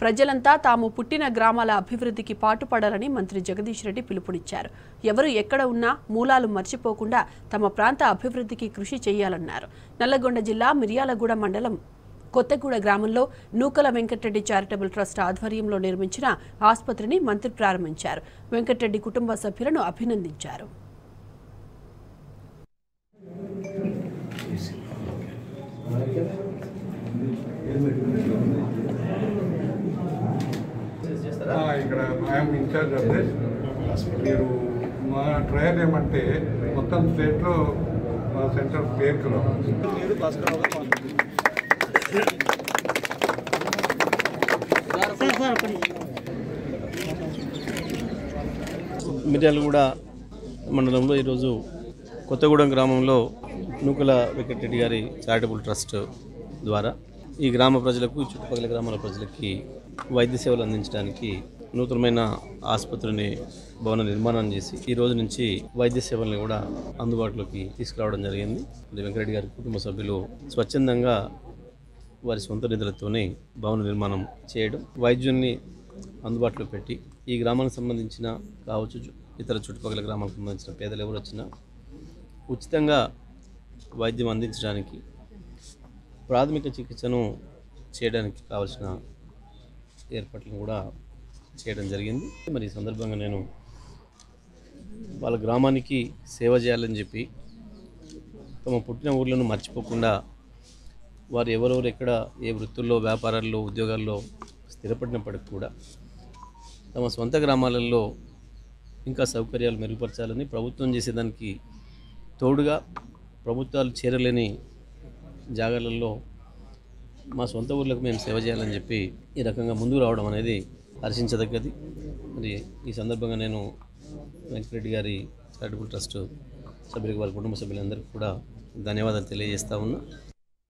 ప్రజలంతా తాము పుట్టిన గ్రామాల అభివృద్ధికి పాటుపడాలని మంత్రి జగదీష్ రెడ్డి పిలుపునిచ్చారు ఎవరు ఎక్కడ ఉన్నా మూలాలు మర్చిపోకుండా తమ ప్రాంత అభివృద్ధికి కృషి చేయాలన్నారు నల్లగొండ జిల్లా మిర్యాలగూడ మండలం కొత్తగూడ గ్రామంలో నూకల వెంకటరెడ్డి చారిటబుల్ ట్రస్ట్ ఆధ్వర్యంలో నిర్మించిన ఆసుపత్రిని మంత్రి ప్రారంభించారు వెంకటరెడ్డి కుటుంబ సభ్యులను అభినందించారు ఆ, ఇక్కడ ఐఎమ్ ఇన్ఛార్జ్ ఆఫ్ దిస్ మీరు మా ట్రయల్ ఏమంటే మొత్తం స్టేట్లో మా సెంటర్ పేరుకులో మిర్యాలగూడ మండలంలో ఈరోజు కొత్తగూడెం గ్రామంలో నూకల వెంకటరెడ్డి గారి చారిటబుల్ ట్రస్ట్ ద్వారా ఈ గ్రామ ప్రజలకు ఈ చుట్టుపక్కల గ్రామాల ప్రజలకి వైద్య సేవలు అందించడానికి నూతనమైన ఆసుపత్రిని భవన నిర్మాణం చేసి ఈ రోజు నుంచి వైద్య సేవల్ని కూడా అందుబాటులోకి తీసుకురావడం జరిగింది మరి వెంకటరెడ్డి గారి కుటుంబ సభ్యులు స్వచ్ఛందంగా వారి సొంత నిధులతోనే భవన నిర్మాణం చేయడం వైద్యుల్ని అందుబాటులో పెట్టి ఈ గ్రామానికి సంబంధించిన కావచ్చు చు- ఇతర చుట్టుపక్కల గ్రామాలకు సంబంధించిన పేదలు ఎవరు వచ్చినా ఉచితంగా వైద్యం అందించడానికి ప్రాథమిక చికిత్సను చేయడానికి కావాల్సిన ఏర్పాట్లను కూడా చేయడం జరిగింది మరి ఈ సందర్భంగా నేను వాళ్ళ గ్రామానికి సేవ చేయాలని చెప్పి తమ పుట్టిన ఊర్లను మర్చిపోకుండా వారు ఎవరెవరు ఎక్కడ ఏ వృత్తుల్లో వ్యాపారాల్లో ఉద్యోగాల్లో స్థిరపడినప్పటికి కూడా తమ సొంత గ్రామాలలో ఇంకా సౌకర్యాలు మెరుగుపరచాలని ప్రభుత్వం చేసేదానికి తోడుగా ప్రభుత్వాలు చేరలేని జాగాలలో మా సొంత ఊర్లకు మేము సేవ చేయాలని చెప్పి ఈ రకంగా ముందుకు రావడం అనేది హర్షించదగ్గది మరి ఈ సందర్భంగా నేను వెంకటరెడ్డి గారి చారిటబుల్ ట్రస్ట్ సభ్యులకు వారి కుటుంబ సభ్యులందరికీ కూడా ధన్యవాదాలు తెలియజేస్తా ఉన్నా